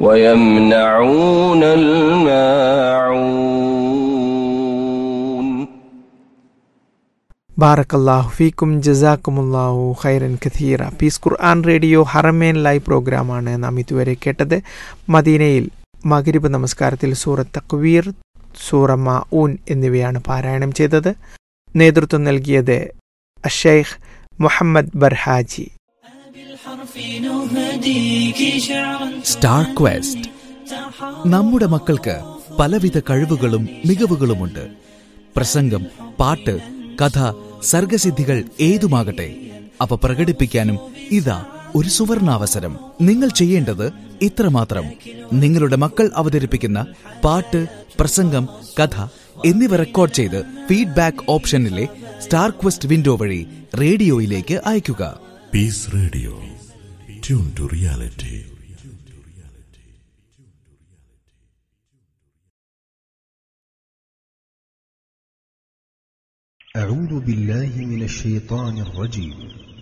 ويمنعون الماعون ബാറക്കല്ലാഹു ഫീക്കും ജസാക്കുമുല്ലാഹു ഖൈറൻ ഖതീറ പീസ് ഖുർആൻ റേഡിയോ ഹറമേൻ ലൈവ് പ്രോഗ്രാമാണ് നാം ഇതുവരെ കേട്ടത് മദീനയിൽ മകരിബ് നമസ്കാരത്തിൽ സൂറ തക്വീർ സൂറ മാഊൻ എന്നിവയാണ് പാരായണം ചെയ്തത് നേതൃത്വം നൽകിയത് അഷൈഖ് മുഹമ്മദ് ബർഹാജി സ്റ്റാർ ക്വസ്റ്റ് നമ്മുടെ മക്കൾക്ക് പലവിധ കഴിവുകളും മികവുകളുമുണ്ട് പ്രസംഗം പാട്ട് കഥ സർഗസിദ്ധികൾ ഏതുമാകട്ടെ അവ പ്രകടിപ്പിക്കാനും ഇതാ ഒരു സുവർണാവസരം നിങ്ങൾ ചെയ്യേണ്ടത് ഇത്രമാത്രം നിങ്ങളുടെ മക്കൾ അവതരിപ്പിക്കുന്ന പാട്ട് പ്രസംഗം കഥ എന്നിവ റെക്കോർഡ് ചെയ്ത് ഫീഡ്ബാക്ക് ഓപ്ഷനിലെ സ്റ്റാർ ക്വസ്റ്റ് വിൻഡോ വഴി റേഡിയോയിലേക്ക് അയയ്ക്കുക Peace Radio. Tune to reality. أعوذ بالله من الشيطان الرجيم